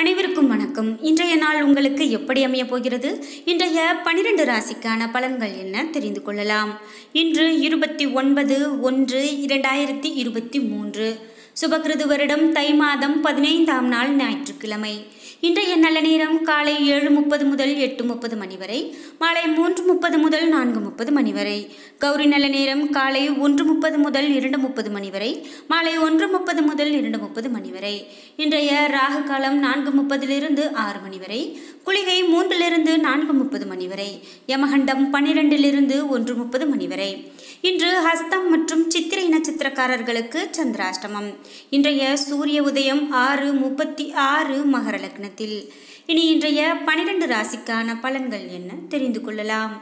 அனைவருக்கும் வணக்கம் இன்றைய நாள் உங்களுக்கு எப்படி அமையப் போகிறது இன்றைய பனிரெண்டு ராசிக்கான பலன்கள் என்ன தெரிந்து கொள்ளலாம் இன்று இருபத்தி ஒன்பது ஒன்று இரண்டாயிரத்தி இருபத்தி மூன்று சுபகிருது வருடம் தை மாதம் பதினைந்தாம் நாள் ஞாயிற்றுக்கிழமை இன்றைய நல்ல நேரம் காலை ஏழு முப்பது முதல் எட்டு முப்பது மணி வரை மாலை மூன்று முப்பது முதல் நான்கு முப்பது மணி வரை கௌரி நல்ல நேரம் காலை ஒன்று முப்பது முதல் இரண்டு முப்பது மணி வரை மாலை ஒன்று முப்பது முதல் இரண்டு முப்பது மணி வரை இன்றைய ராகு காலம் நான்கு முப்பதிலிருந்து ஆறு மணி வரை குளிகை மூன்றிலிருந்து நான்கு முப்பது மணி வரை யமகண்டம் பன்னிரெண்டிலிருந்து ஒன்று முப்பது மணி வரை இன்று ஹஸ்தம் மற்றும் சித்திரை நட்சத்திரக்காரர்களுக்கு சந்திராஷ்டமம் இன்றைய சூரிய உதயம் ஆறு முப்பத்தி ஆறு மகர லக்னத்தில் இனி இன்றைய பனிரெண்டு ராசிக்கான பலன்கள் என்ன தெரிந்து கொள்ளலாம்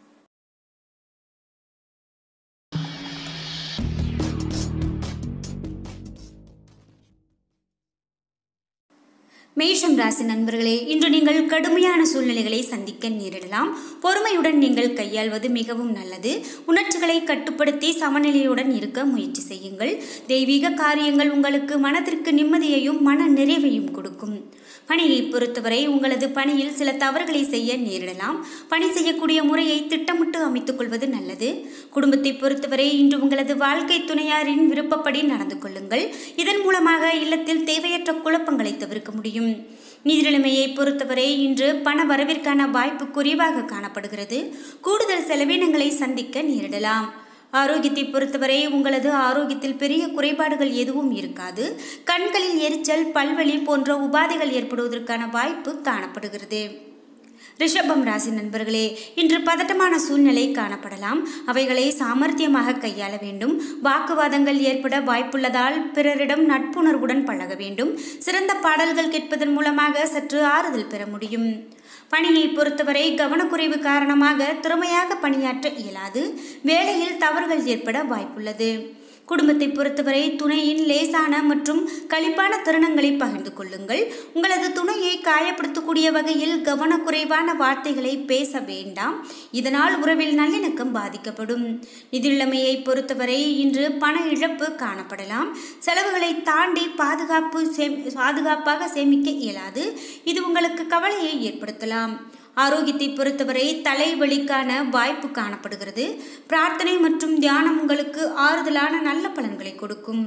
மேஷம் ராசி நண்பர்களே இன்று நீங்கள் கடுமையான சூழ்நிலைகளை சந்திக்க நேரிடலாம் பொறுமையுடன் நீங்கள் கையாள்வது மிகவும் நல்லது உணர்ச்சிகளை கட்டுப்படுத்தி சமநிலையுடன் இருக்க முயற்சி செய்யுங்கள் தெய்வீக காரியங்கள் உங்களுக்கு மனதிற்கு நிம்மதியையும் மன நிறைவையும் கொடுக்கும் பணியை பொறுத்தவரை உங்களது பணியில் சில தவறுகளை செய்ய நேரிடலாம் பணி செய்யக்கூடிய முறையை திட்டமிட்டு அமைத்துக் கொள்வது நல்லது குடும்பத்தை பொறுத்தவரை இன்று உங்களது வாழ்க்கை துணையாரின் விருப்பப்படி நடந்து கொள்ளுங்கள் இதன் மூலமாக இல்லத்தில் தேவையற்ற குழப்பங்களை தவிர்க்க முடியும் நிதிநிலைமையை பொறுத்தவரை இன்று பண வரவிற்கான வாய்ப்பு குறைவாக காணப்படுகிறது கூடுதல் செலவினங்களை சந்திக்க நேரிடலாம் ஆரோக்கியத்தை பொறுத்தவரை உங்களது ஆரோக்கியத்தில் பெரிய குறைபாடுகள் எதுவும் இருக்காது கண்களில் எரிச்சல் பல்வலி போன்ற உபாதைகள் ஏற்படுவதற்கான வாய்ப்பு காணப்படுகிறது ரிஷபம் ராசி நண்பர்களே இன்று பதட்டமான சூழ்நிலை காணப்படலாம் அவைகளை சாமர்த்தியமாக கையாள வேண்டும் வாக்குவாதங்கள் ஏற்பட வாய்ப்புள்ளதால் பிறரிடம் நட்புணர்வுடன் பழக வேண்டும் சிறந்த பாடல்கள் கேட்பதன் மூலமாக சற்று ஆறுதல் பெற முடியும் பணியை பொறுத்தவரை கவனக்குறைவு காரணமாக திறமையாக பணியாற்ற இயலாது வேலையில் தவறுகள் ஏற்பட வாய்ப்புள்ளது குடும்பத்தை பொறுத்தவரை துணையின் லேசான மற்றும் களிப்பான தருணங்களை பகிர்ந்து கொள்ளுங்கள் உங்களது துணையை காயப்படுத்தக்கூடிய வகையில் கவனக்குறைவான வார்த்தைகளை பேச வேண்டாம் இதனால் உறவில் நல்லிணக்கம் பாதிக்கப்படும் நிதிநிலைமையை பொறுத்தவரை இன்று பண இழப்பு காணப்படலாம் செலவுகளை தாண்டி பாதுகாப்பு சே பாதுகாப்பாக சேமிக்க இயலாது இது உங்களுக்கு கவலையை ஏற்படுத்தலாம் ஆரோக்கியத்தை பொறுத்தவரை தலைவலிக்கான வாய்ப்பு காணப்படுகிறது பிரார்த்தனை மற்றும் தியானம் உங்களுக்கு ஆறுதலான நல்ல பலன்களை கொடுக்கும்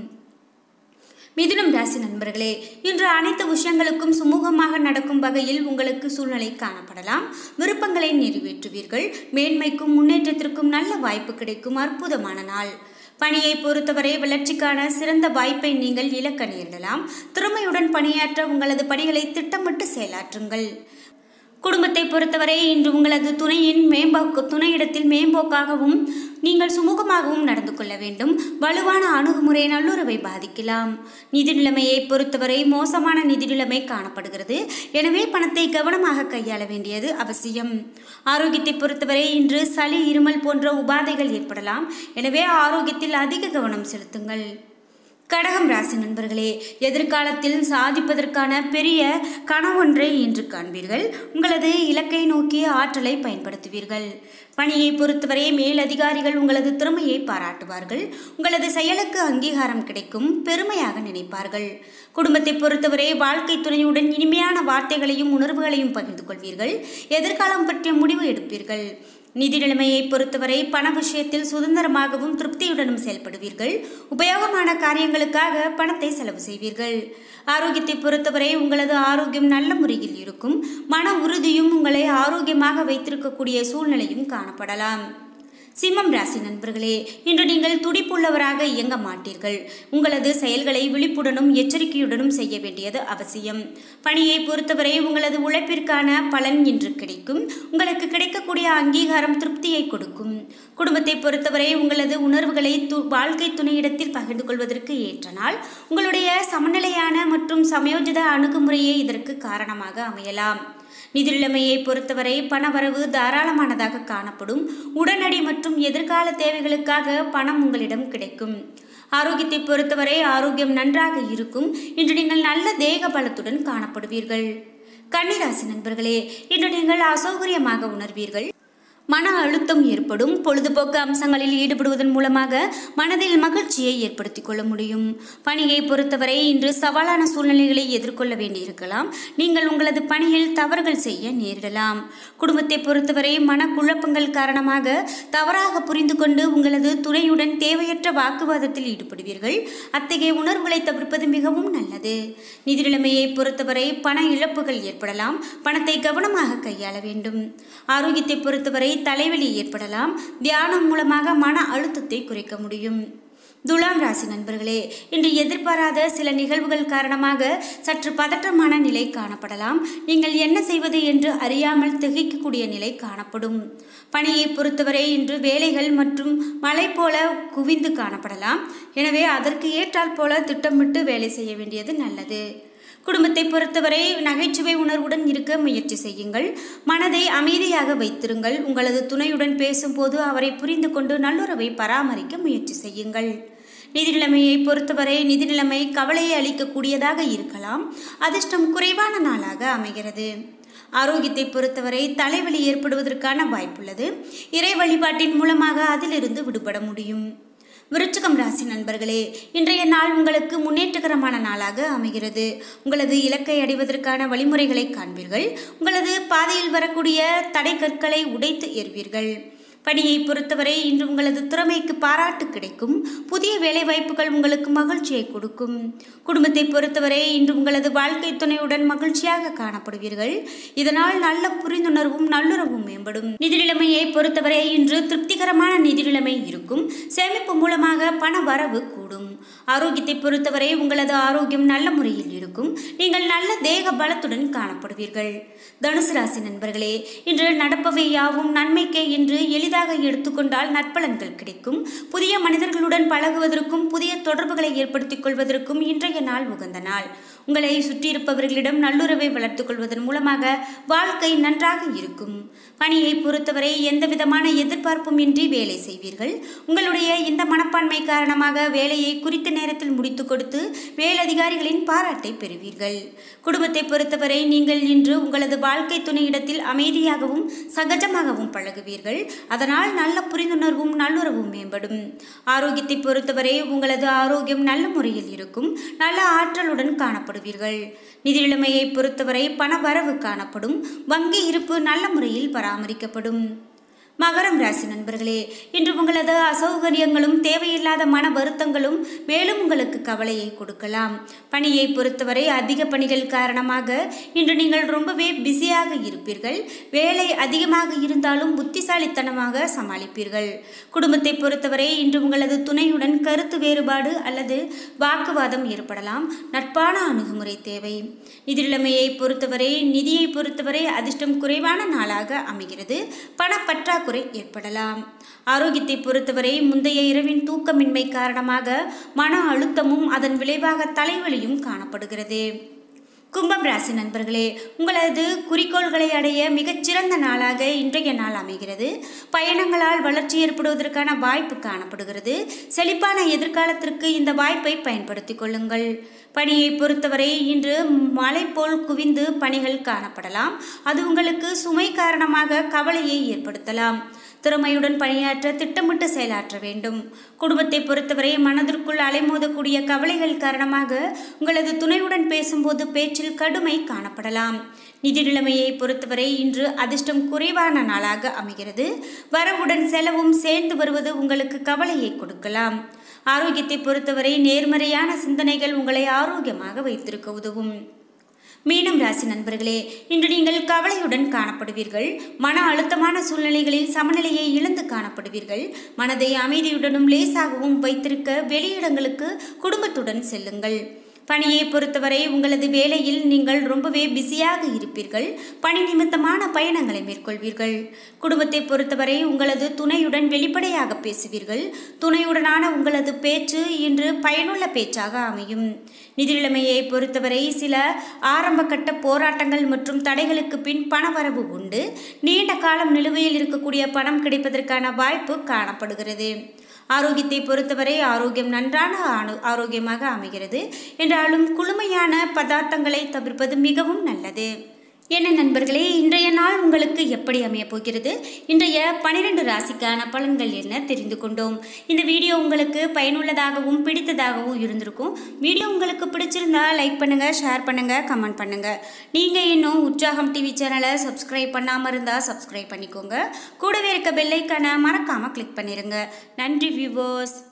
மிதுனம் ராசி நண்பர்களே இன்று அனைத்து விஷயங்களுக்கும் சுமூகமாக நடக்கும் வகையில் உங்களுக்கு சூழ்நிலை காணப்படலாம் விருப்பங்களை நிறைவேற்றுவீர்கள் மேன்மைக்கும் முன்னேற்றத்திற்கும் நல்ல வாய்ப்பு கிடைக்கும் அற்புதமான நாள் பணியை பொறுத்தவரை வளர்ச்சிக்கான சிறந்த வாய்ப்பை நீங்கள் இழக்க நேரிடலாம் திறமையுடன் பணியாற்ற உங்களது பணிகளை திட்டமிட்டு செயலாற்றுங்கள் குடும்பத்தை பொறுத்தவரை இன்று உங்களது துணையின் மேம்போக்கு துணையிடத்தில் மேம்போக்காகவும் நீங்கள் சுமூகமாகவும் நடந்து கொள்ள வேண்டும் வலுவான அணுகுமுறை நல்லுறவை பாதிக்கலாம் நிதி நிலைமையை பொறுத்தவரை மோசமான நிதி நிலைமை காணப்படுகிறது எனவே பணத்தை கவனமாக கையாள வேண்டியது அவசியம் ஆரோக்கியத்தை பொறுத்தவரை இன்று சளி இருமல் போன்ற உபாதைகள் ஏற்படலாம் எனவே ஆரோக்கியத்தில் அதிக கவனம் செலுத்துங்கள் கடகம் ராசி நண்பர்களே எதிர்காலத்தில் சாதிப்பதற்கான பெரிய கனவொன்றை இன்று காண்பீர்கள் உங்களது இலக்கை நோக்கி ஆற்றலை பயன்படுத்துவீர்கள் பணியை பொறுத்தவரை மேலதிகாரிகள் உங்களது திறமையை பாராட்டுவார்கள் உங்களது செயலுக்கு அங்கீகாரம் கிடைக்கும் பெருமையாக நினைப்பார்கள் குடும்பத்தை பொறுத்தவரை வாழ்க்கை துணையுடன் இனிமையான வார்த்தைகளையும் உணர்வுகளையும் பகிர்ந்து கொள்வீர்கள் எதிர்காலம் பற்றிய முடிவு எடுப்பீர்கள் நிதி நிலைமையை பொறுத்தவரை பண விஷயத்தில் சுதந்திரமாகவும் திருப்தியுடனும் செயல்படுவீர்கள் உபயோகமான காரியங்களுக்காக பணத்தை செலவு செய்வீர்கள் ஆரோக்கியத்தை பொறுத்தவரை உங்களது ஆரோக்கியம் நல்ல முறையில் இருக்கும் மன உறுதியும் உங்களை ஆரோக்கியமாக வைத்திருக்கக்கூடிய சூழ்நிலையும் காணப்படலாம் சிம்மம் ராசி நண்பர்களே இன்று நீங்கள் துடிப்புள்ளவராக இயங்க மாட்டீர்கள் உங்களது செயல்களை விழிப்புடனும் எச்சரிக்கையுடனும் செய்ய வேண்டியது அவசியம் பணியை பொறுத்தவரை உங்களது உழைப்பிற்கான பலன் இன்று கிடைக்கும் உங்களுக்கு கிடைக்கக்கூடிய அங்கீகாரம் திருப்தியை கொடுக்கும் குடும்பத்தை பொறுத்தவரை உங்களது உணர்வுகளை து வாழ்க்கை துணையிடத்தில் பகிர்ந்து கொள்வதற்கு ஏற்ற நாள் உங்களுடைய சமநிலையான மற்றும் சமயோஜித அணுகுமுறையே இதற்கு காரணமாக அமையலாம் நிதிநிலைமையை பொறுத்தவரை பணவரவு தாராளமானதாக காணப்படும் உடனடி மற்றும் எதிர்கால தேவைகளுக்காக பணம் உங்களிடம் கிடைக்கும் ஆரோக்கியத்தை பொறுத்தவரை ஆரோக்கியம் நன்றாக இருக்கும் இன்று நீங்கள் நல்ல தேக பலத்துடன் காணப்படுவீர்கள் கன்னிராசி நண்பர்களே இன்று நீங்கள் அசௌகரியமாக உணர்வீர்கள் மன அழுத்தம் ஏற்படும் பொழுதுபோக்கு அம்சங்களில் ஈடுபடுவதன் மூலமாக மனதில் மகிழ்ச்சியை ஏற்படுத்திக் கொள்ள முடியும் பணியை பொறுத்தவரை இன்று சவாலான சூழ்நிலைகளை எதிர்கொள்ள வேண்டியிருக்கலாம் நீங்கள் உங்களது பணியில் தவறுகள் செய்ய நேரிடலாம் குடும்பத்தை பொறுத்தவரை மனக்குழப்பங்கள் காரணமாக தவறாக புரிந்து கொண்டு உங்களது துணையுடன் தேவையற்ற வாக்குவாதத்தில் ஈடுபடுவீர்கள் அத்தகைய உணர்வுகளை தவிர்ப்பது மிகவும் நல்லது நிதி நிலைமையை பொறுத்தவரை பண இழப்புகள் ஏற்படலாம் பணத்தை கவனமாக கையாள வேண்டும் ஆரோக்கியத்தை பொறுத்தவரை தலைவலி ஏற்படலாம் தியானம் மூலமாக மன அழுத்தத்தை குறைக்க முடியும் துலாம் ராசி நண்பர்களே இன்று எதிர்பாராத சில நிகழ்வுகள் காரணமாக சற்று பதற்றமான நிலை காணப்படலாம் நீங்கள் என்ன செய்வது என்று அறியாமல் திகைக்கக்கூடிய நிலை காணப்படும் பணியை பொறுத்தவரை இன்று வேலைகள் மற்றும் மழை போல குவிந்து காணப்படலாம் எனவே அதற்கு ஏற்றால் போல திட்டமிட்டு வேலை செய்ய வேண்டியது நல்லது குடும்பத்தை பொறுத்தவரை நகைச்சுவை உணர்வுடன் இருக்க முயற்சி செய்யுங்கள் மனதை அமைதியாக வைத்திருங்கள் உங்களது துணையுடன் பேசும்போது அவரை புரிந்து கொண்டு நல்லுறவை பராமரிக்க முயற்சி செய்யுங்கள் நிதி நிலைமையை பொறுத்தவரை நிதி நிலைமை கவலையை அளிக்கக்கூடியதாக இருக்கலாம் அதிர்ஷ்டம் குறைவான நாளாக அமைகிறது ஆரோக்கியத்தை பொறுத்தவரை தலைவலி ஏற்படுவதற்கான வாய்ப்புள்ளது இறை வழிபாட்டின் மூலமாக அதிலிருந்து விடுபட முடியும் விருச்சிகம் ராசி நண்பர்களே இன்றைய நாள் உங்களுக்கு முன்னேற்றகரமான நாளாக அமைகிறது உங்களது இலக்கை அடைவதற்கான வழிமுறைகளை காண்பீர்கள் உங்களது பாதையில் வரக்கூடிய தடை கற்களை உடைத்து எறிவீர்கள் பணியை பொறுத்தவரை இன்று உங்களது திறமைக்கு பாராட்டு கிடைக்கும் புதிய வேலைவாய்ப்புகள் உங்களுக்கு மகிழ்ச்சியை கொடுக்கும் குடும்பத்தை பொறுத்தவரை இன்று உங்களது வாழ்க்கை துணையுடன் மகிழ்ச்சியாக காணப்படுவீர்கள் இதனால் நல்ல புரிந்துணர்வும் நல்லுறவும் மேம்படும் நிதி நிலைமையை பொறுத்தவரை இன்று திருப்திகரமான நிதி நிலைமை இருக்கும் சேமிப்பு மூலமாக பண வரவு கூடும் ஆரோக்கியத்தை பொறுத்தவரை உங்களது ஆரோக்கியம் நல்ல முறையில் இருக்கும் நீங்கள் நல்ல தேக பலத்துடன் காணப்படுவீர்கள் தனுசு ராசி நண்பர்களே இன்று நடப்பவை யாவும் நன்மைக்கே என்று எளிதாக எடுத்துக்கொண்டால் நற்பலன்கள் கிடைக்கும் புதிய மனிதர்களுடன் பழகுவதற்கும் புதிய தொடர்புகளை ஏற்படுத்திக் கொள்வதற்கும் இன்றைய நாள் உகந்த நாள் உங்களை சுற்றியிருப்பவர்களிடம் நல்லுறவை வளர்த்துக் கொள்வதன் மூலமாக வாழ்க்கை நன்றாக இருக்கும் பணியை பொறுத்தவரை எந்த விதமான எதிர்பார்ப்பும் இன்றி வேலை செய்வீர்கள் உங்களுடைய இந்த மனப்பான்மை காரணமாக வேலையை குறித்த நேரத்தில் முடித்து கொடுத்து மேலதிகாரிகளின் பாராட்டை பெறுவீர்கள் குடும்பத்தை பொறுத்தவரை நீங்கள் இன்று உங்களது வாழ்க்கை துணையிடத்தில் அமைதியாகவும் சகஜமாகவும் பழகுவீர்கள் அதனால் நல்ல புரிந்துணர்வும் நல்லுறவும் மேம்படும் ஆரோக்கியத்தை பொறுத்தவரை உங்களது ஆரோக்கியம் நல்ல முறையில் இருக்கும் நல்ல ஆற்றலுடன் காணப்படுவீர்கள் நிதி நிலைமையை பொறுத்தவரை பண வரவு காணப்படும் வங்கி இருப்பு நல்ல முறையில் பராமரிக்கப்படும் மகரம் ராசி நண்பர்களே இன்று உங்களது அசௌகரியங்களும் தேவையில்லாத மன வருத்தங்களும் மேலும் உங்களுக்கு கவலையை கொடுக்கலாம் பணியை பொறுத்தவரை அதிக பணிகள் காரணமாக இன்று நீங்கள் ரொம்பவே பிஸியாக இருப்பீர்கள் வேலை அதிகமாக இருந்தாலும் புத்திசாலித்தனமாக சமாளிப்பீர்கள் குடும்பத்தை பொறுத்தவரை இன்று உங்களது துணையுடன் கருத்து வேறுபாடு அல்லது வாக்குவாதம் ஏற்படலாம் நட்பான அணுகுமுறை தேவை நிதி நிலைமையை பொறுத்தவரை நிதியை பொறுத்தவரை அதிர்ஷ்டம் குறைவான நாளாக அமைகிறது பணப்பற்றாக்குறை ஏற்படலாம் ஆரோக்கியத்தை பொறுத்தவரை முந்தைய இரவின் தூக்கமின்மை காரணமாக மன அழுத்தமும் அதன் விளைவாக தலைவலியும் காணப்படுகிறது கும்பம் ராசி நண்பர்களே உங்களது குறிக்கோள்களை அடைய மிகச்சிறந்த நாளாக இன்றைய நாள் அமைகிறது பயணங்களால் வளர்ச்சி ஏற்படுவதற்கான வாய்ப்பு காணப்படுகிறது செழிப்பான எதிர்காலத்திற்கு இந்த வாய்ப்பை பயன்படுத்திக் கொள்ளுங்கள் பணியை பொறுத்தவரை இன்று மழை போல் குவிந்து பணிகள் காணப்படலாம் அது உங்களுக்கு சுமை காரணமாக கவலையை ஏற்படுத்தலாம் திறமையுடன் பணியாற்ற திட்டமிட்டு செயலாற்ற வேண்டும் குடும்பத்தை பொறுத்தவரை மனதிற்குள் அலைமோதக்கூடிய கவலைகள் காரணமாக உங்களது துணையுடன் பேசும்போது பேச்சில் கடுமை காணப்படலாம் நிதி நிலைமையை பொறுத்தவரை இன்று அதிர்ஷ்டம் குறைவான நாளாக அமைகிறது வரவுடன் செலவும் சேர்ந்து வருவது உங்களுக்கு கவலையை கொடுக்கலாம் ஆரோக்கியத்தை பொறுத்தவரை நேர்மறையான சிந்தனைகள் உங்களை ஆரோக்கியமாக வைத்திருக்க உதவும் மீனம் ராசி நண்பர்களே இன்று நீங்கள் கவலையுடன் காணப்படுவீர்கள் மன அழுத்தமான சூழ்நிலைகளில் சமநிலையை இழந்து காணப்படுவீர்கள் மனதை அமைதியுடனும் லேசாகவும் வைத்திருக்க வெளியிடங்களுக்கு குடும்பத்துடன் செல்லுங்கள் பணியை பொறுத்தவரை உங்களது வேலையில் நீங்கள் ரொம்பவே பிஸியாக இருப்பீர்கள் பணி நிமித்தமான பயணங்களை மேற்கொள்வீர்கள் குடும்பத்தை பொறுத்தவரை உங்களது துணையுடன் வெளிப்படையாக பேசுவீர்கள் துணையுடனான உங்களது பேச்சு இன்று பயனுள்ள பேச்சாக அமையும் நிதி நிலைமையை பொறுத்தவரை சில ஆரம்பகட்ட போராட்டங்கள் மற்றும் தடைகளுக்கு பின் பணவரவு உண்டு நீண்ட காலம் நிலுவையில் இருக்கக்கூடிய பணம் கிடைப்பதற்கான வாய்ப்பு காணப்படுகிறது ஆரோக்கியத்தை பொறுத்தவரை ஆரோக்கியம் நன்றான ஆணு ஆரோக்கியமாக அமைகிறது என்றாலும் குளுமையான பதார்த்தங்களை தவிர்ப்பது மிகவும் நல்லது என்ன நண்பர்களே இன்றைய நாள் உங்களுக்கு எப்படி அமையப் போகிறது இன்றைய பனிரெண்டு ராசிக்கான பலன்கள் என்ன தெரிந்து கொண்டோம் இந்த வீடியோ உங்களுக்கு பயனுள்ளதாகவும் பிடித்ததாகவும் இருந்திருக்கும் வீடியோ உங்களுக்கு பிடிச்சிருந்தா லைக் பண்ணுங்க ஷேர் பண்ணுங்க கமெண்ட் பண்ணுங்க நீங்க இன்னும் உற்சாகம் டிவி சேனலை சப்ஸ்கிரைப் பண்ணாம இருந்தா சப்ஸ்கிரைப் பண்ணிக்கோங்க கூடவே இருக்க பெல்லைக்கான மறக்காம கிளிக் பண்ணிருங்க நன்றி வியூவர்ஸ்